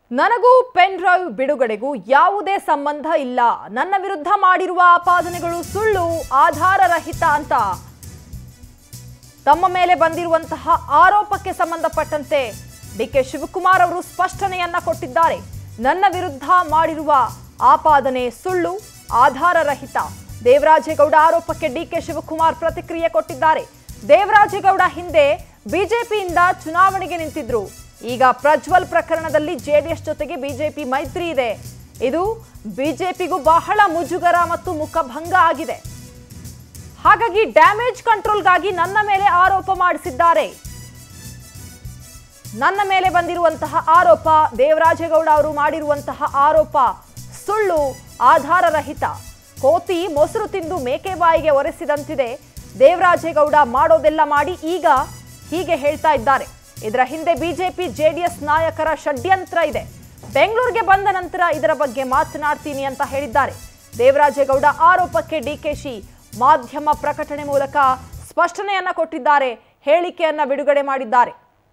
ನನಗೂ pen drive ಬಿಡುಗಡೆಗೂ ಯಾವುದೇ ಸಂಬಂಧ ಇಲ್ಲ ನನ್ನ ವಿರುದ್ಧ ಮಾಡಿರುವ ಆಪಾದನೆಗಳು ಸುಳ್ಳು ಆಧಾರರಹಿತ ಅಂತ ತಮ್ಮ ಮೇಲೆ ಬಂದಿರುವಂತಹ ಆರೋಪಕ್ಕೆ ಸಂಬಂಧಪಟ್ಟಂತೆ ಡಿಕೆ ಶಿವಕುಮಾರ್ ಅವರು ಸ್ಪಷ್ಟನೆಯನ್ನ ಕೊಟ್ಟಿದ್ದಾರೆ ನನ್ನ ವಿರುದ್ಧ ಮಾಡಿರುವ ಆಪಾದನೆ ಸುಳ್ಳು ಆಧಾರರಹಿತ ದೇವರಾಜೇಗೌಡ ಆರೋಪಕ್ಕೆ ಡಿಕೆ ಶಿವಕುಮಾರ್ ಪ್ರತಿಕ್ರಿಯೆ ಕೊಟ್ಟಿದ್ದಾರೆ ದೇವರಾಜೇಗೌಡ ಹಿಂದೆ ಬಿಜೆಪಿಯಿಂದ ಚುನಾವಣೆಗೆ ನಿಂತಿದ್ರು ಈಗ ಪ್ರಜ್ವಲ್ ಪ್ರಕರಣದಲ್ಲಿ ಜೆಡಿಎಸ್ ಜೊತೆಗೆ ಬಿಜೆಪಿ ಮೈತ್ರಿ ಇದೆ ಇದು ಬಿಜೆಪಿಗೂ ಬಹಳ ಮುಜುಗರ ಮತ್ತು ಮುಖಭಂಗ ಆಗಿದೆ ಹಾಗಾಗಿ ಡ್ಯಾಮೇಜ್ ಕಂಟ್ರೋಲ್ಗಾಗಿ ನನ್ನ ಮೇಲೆ ಆರೋಪ ಮಾಡಿಸಿದ್ದಾರೆ ನನ್ನ ಮೇಲೆ ಬಂದಿರುವಂತಹ ಆರೋಪ ದೇವರಾಜೇಗೌಡ ಅವರು ಮಾಡಿರುವಂತಹ ಆರೋಪ ಸುಳ್ಳು ಆಧಾರರಹಿತ ಕೋತಿ ಮೊಸರು ತಿಂದು ಮೇಕೆ ಬಾಯಿಗೆ ಒರೆಸಿದಂತಿದೆ ದೇವರಾಜೇಗೌಡ ಮಾಡೋದೆಲ್ಲ ಮಾಡಿ ಈಗ ಹೀಗೆ ಹೇಳ್ತಾ ಇದ್ದಾರೆ ಇದರ ಹಿಂದೆ ಬಿಜೆಪಿ ಜೆಡಿಎಸ್ ನಾಯಕರ ಷಡ್ಯಂತ್ರ ಇದೆ ಬೆಂಗಳೂರಿಗೆ ಬಂದ ನಂತರ ಇದರ ಬಗ್ಗೆ ಮಾತನಾಡ್ತೀನಿ ಅಂತ ಹೇಳಿದ್ದಾರೆ ದೇವರಾಜೇಗೌಡ ಆರೋಪಕ್ಕೆ ಡಿಕೆಶಿ ಮಾಧ್ಯಮ ಪ್ರಕಟಣೆ ಮೂಲಕ ಸ್ಪಷ್ಟನೆಯನ್ನ ಕೊಟ್ಟಿದ್ದಾರೆ ಹೇಳಿಕೆಯನ್ನ ಬಿಡುಗಡೆ ಮಾಡಿದ್ದಾರೆ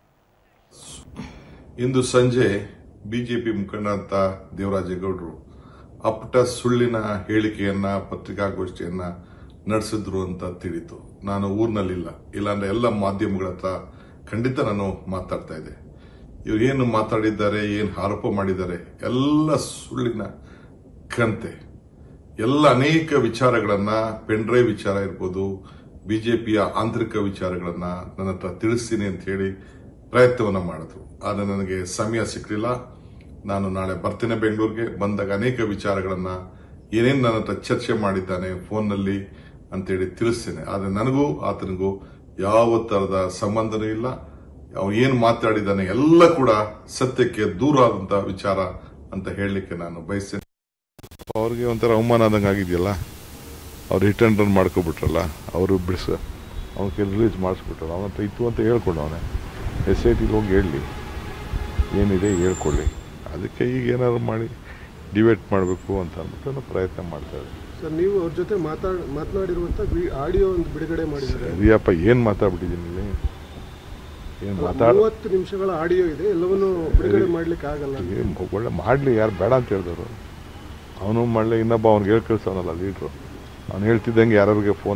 ಇಂದು ಸಂಜೆ ಬಿಜೆಪಿ ಮುಖಂಡರಂತ ದೇವರಾಜೇಗೌಡರು ಅಪ್ಪಟ ಸುಳ್ಳಿನ ಹೇಳಿಕೆಯನ್ನ ಪತ್ರಿಕಾಗೋಷ್ಠಿಯನ್ನ ನಡೆಸಿದ್ರು ಅಂತ ತಿಳಿತು ನಾನು ಊರಿನಲ್ಲಿಲ್ಲ ಇಲ್ಲಾಂದ್ರೆ ಎಲ್ಲ ಮಾಧ್ಯಮಗಳ ಹತ್ರ ಖಂಡಿತ ನಾನು ಮಾತಾಡ್ತಾ ಇದ್ದೆ ಇವ್ರು ಏನು ಮಾತಾಡಿದ್ದಾರೆ ಏನು ಆರೋಪ ಮಾಡಿದ್ದಾರೆ ಎಲ್ಲ ಸುಳ್ಳಿನ ಕಂತೆ ಎಲ್ಲ ಅನೇಕ ವಿಚಾರಗಳನ್ನ ಪೆನ್ಡ್ರೈವ್ ವಿಚಾರ ಇರ್ಬೋದು ಬಿಜೆಪಿಯ ಆಂತರಿಕ ವಿಚಾರಗಳನ್ನ ನನ್ನ ಹತ್ರ ತಿಳಿಸ್ತೀನಿ ಅಂತ ಹೇಳಿ ಪ್ರಯತ್ನವನ್ನ ಮಾಡಿದ್ರು ಆದರೆ ನನಗೆ ಸಮಯ ಸಿಕ್ಕಲಿಲ್ಲ ನಾನು ನಾಳೆ ಬರ್ತೇನೆ ಬೆಂಗಳೂರಿಗೆ ಬಂದಾಗ ಅನೇಕ ವಿಚಾರಗಳನ್ನ ಏನೇನು ನನ್ನ ಹತ್ರ ಚರ್ಚೆ ಮಾಡಿದ್ದಾನೆ ಫೋನ್ನಲ್ಲಿ ಅಂತೇಳಿ ತಿಳಿಸ್ತೇನೆ ಆದರೆ ನನಗೂ ಆತನಿಗೂ ಯಾವ ತರದ ಸಂಬಂಧನೂ ಇಲ್ಲ ಅವನು ಏನು ಮಾತಾಡಿದ್ದಾನೆ ಎಲ್ಲ ಕೂಡ ಸತ್ಯಕ್ಕೆ ದೂರ ಆದಂತ ವಿಚಾರ ಅಂತ ಹೇಳಲಿಕ್ಕೆ ನಾನು ಬಯಸ್ತೇನೆ ಅವ್ರಿಗೆ ಒಂಥರ ಅವಮಾನ ಆದಂಗೆ ಆಗಿದೆಯಲ್ಲ ಅವ್ರು ಹಿಟ್ ಅಂಡ್ ರನ್ ಮಾಡ್ಕೊಬಿಟ್ರಲ್ಲ ಅವರು ಬಿಡಿಸ ಅವನ ಕೈ ರಿಲೀಸ್ ಮಾಡಿಸ್ಬಿಟ್ರಲ್ಲ ಅವನ ಹತ್ರ ಇತ್ತು ಅಂತ ಹೇಳ್ಕೊಂಡು ಅವನೇ ಎಸ್ ಐ ಟಿಗೆ ಹೋಗಿ ಹೇಳಲಿ ಏನಿದೆ ಹೇಳ್ಕೊಳ್ಳಿ ಅದಕ್ಕೆ ಈಗ ಏನಾದ್ರು ಮಾಡಿ ಡಿಬೇಟ್ ಮಾಡಬೇಕು ಅಂತ ಅಂದ್ಬಿಟ್ಟು ನಾನು ಪ್ರಯತ್ನ ಮಾಡ್ತಾ ಇದ್ದೀನಿ ಸರ್ ನೀವು ಅವ್ರ ಜೊತೆ ಮಾತಾಡ್ ಮಾತನಾಡಿರುವಂತ ಆಡಿಯೋ ಒಂದು ಬಿಡುಗಡೆ ಮಾಡಿದ್ದಾರೆ ಸರಿಯಪ್ಪ ಏನು ಮಾತಾಡ್ಬಿಟ್ಟಿದ್ದೀನಿ ಇಲ್ಲಿ ಏನು ಮಾತಾಡ ಮೂವತ್ತು ನಿಮಿಷಗಳ ಆಡಿಯೋ ಇದೆ ಎಲ್ಲವನ್ನೂ ಬಿಡುಗಡೆ ಮಾಡ್ಲಿಕ್ಕೆ ಆಗಲ್ಲ ಏನ್ ಒಳ್ಳೆ ಮಾಡಲಿ ಯಾರು ಬೇಡ ಅಂತ ಹೇಳಿದವರು ಅವನು ಮಾಡಲಿ ಇನ್ನೊಬ್ಬ ಅವ್ನಿಗೆ ಹೇಳಿ ಕಳ್ಸವನಲ್ಲ ಲೀಡ್ರು ಅವ್ನು ಹೇಳ್ತಿದ್ದಂಗೆ ಯಾರ್ಯಾರಿಗೆ ಫೋನ್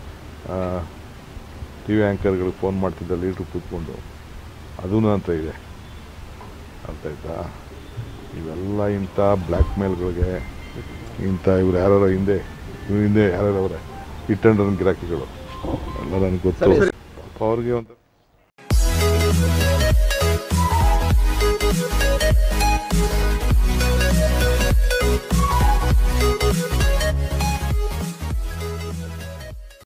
ಟಿ ವಿ ಆ್ಯಂಕರ್ಗಳಿಗೆ ಫೋನ್ ಮಾಡ್ತಿದ್ದ ಲೀಡ್ರು ಕೂತ್ಕೊಂಡು ಅದೂ ಅಂತ ಇದೆ ಅರ್ಥ ಆಯ್ತಾ ಇವೆಲ್ಲ ಇಂಥ ಬ್ಲ್ಯಾಕ್ ಮೇಲ್ಗಳಿಗೆ ಇಂಥ ಇವ್ರು ಯಾರು ಹಿಂದೆ ಇವ್ರ ಹಿಂದೆ ಯಾರ್ಯಾರು ಅವರೇ ಇಟ್ಟಂಡ್ರನ್ ಗಿರಾಕಿಗಳು ಎಲ್ಲ ನನಗೆ ಗೊತ್ತು ಪಾಪ ಅವ್ರಿಗೆ ಒಂದು